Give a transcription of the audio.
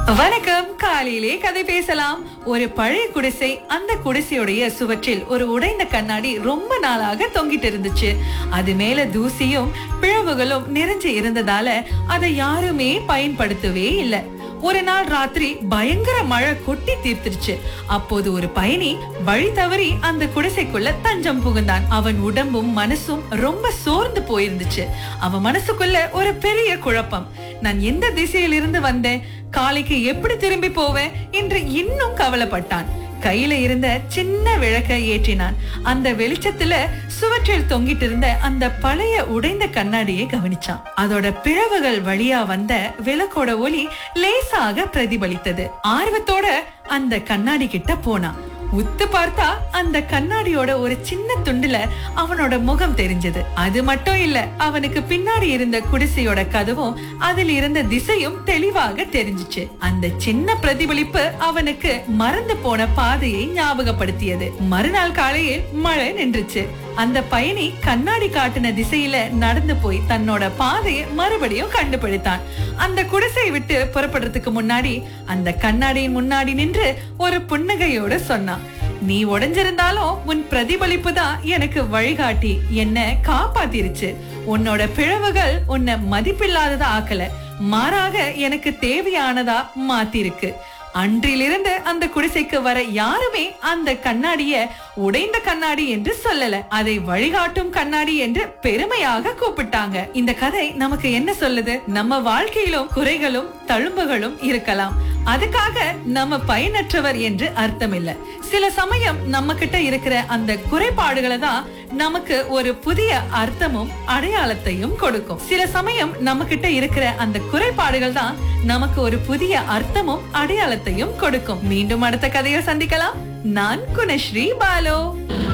வணக்கம் காலையிலே கதை பேசலாம் ஒரு பழைய குடிசை அந்த குடிசையுடைய சுவற்றில் ஒரு உடைந்த கண்ணாடி ரொம்ப நாளாக தொங்கிட்டு இருந்துச்சு அது மேல தூசியும் பிளவுகளும் நிறைஞ்சு இருந்ததால அதை யாருமே பயன்படுத்தவே இல்லை ஒரு நாள் ராத்திரி பயங்கர மழை கொட்டி தீர்த்துருச்சு அப்போது ஒரு பயணி வழி தவறி அந்த குடிசைக்குள்ள தஞ்சம் புகுந்தான் அவன் உடம்பும் மனசும் ரொம்ப சோர்ந்து போயிருந்துச்சு அவன் மனசுக்குள்ள ஒரு பெரிய குழப்பம் நான் எந்த திசையில் இருந்து வந்தேன் காலைக்கு எப்படி திரும்பி போவேன் என்று இன்னும் கவலைப்பட்டான் கையில இருந்த சின்ன விளக்கை ஏற்றினான் அந்த வெளிச்சத்துல சுவற்றில் தொங்கிட்டு இருந்த அந்த பழைய உடைந்த கண்ணாடியை கவனிச்சான் அதோட பிளவுகள் வழியா வந்த விளக்கோட ஒளி லேசாக பிரதிபலித்தது ஆர்வத்தோட அந்த கண்ணாடி கிட்ட போனான் உத்து பார்த்தா அந்த கண்ணாடியோட ஒரு சின்ன துண்டுல அவனோட முகம் தெரிஞ்சது அது மட்டும் இல்ல அவனுக்கு பின்னாடி இருந்த குடிசையோட கதவும் அதில் இருந்த திசையும் தெளிவாக தெரிஞ்சுச்சு அந்த சின்ன பிரதிபலிப்பு அவனுக்கு மறந்து போன பாதையை ஞாபகப்படுத்தியது மறுநாள் காலையில் மழை நின்றுச்சு அந்த பயணி கண்ணாடி காட்டின திசையில நடந்து போய் தன்னோட பாதையை மறுபடியும் கண்டுபிடித்தான் அந்த குடிசை விட்டு புறப்படுறதுக்கு முன்னாடி அந்த கண்ணாடியின் முன்னாடி நின்று ஒரு புன்னகையோட சொன்னான் நீ உடைஞ்சிருந்தாலும் உன் பிரதிபலிப்பு தான் எனக்கு வழிகாட்டி என்ன காப்பாத்திருச்சு உன்னோட பிழவுகள் உன்னை மதிப்பில்லாததா ஆக்கல மாறாக எனக்கு தேவையானதா மாத்திருக்கு அன்றிலிருந்து அந்த குடிசைக்கு வர யாருமே அந்த கண்ணாடிய உடைந்த கண்ணாடி என்று சொல்லல அதை வழிகாட்டும் கண்ணாடி என்று பெருமையாக கூப்பிட்டாங்க இந்த கதை நமக்கு என்ன சொல்லுது நம்ம வாழ்க்கையிலும் குறைகளும் தழும்புகளும் இருக்கலாம் அதுக்காக நம்ம பயனற்றவர் என்று அர்த்தம் இல்ல சில சமயம் நம்ம கிட்ட இருக்கிற அந்த குறைபாடுகளை தான் நமக்கு ஒரு புதிய அர்த்தமும் அடையாளத்தையும் கொடுக்கும் சில சமயம் நம்ம கிட்ட இருக்கிற அந்த குறைபாடுகள் தான் நமக்கு ஒரு புதிய அர்த்தமும் அடையாளத்தையும் கொடுக்கும் மீண்டும் அடுத்த கதையை சந்திக்கலாம் நான் குணஸ்ரீ பாலோ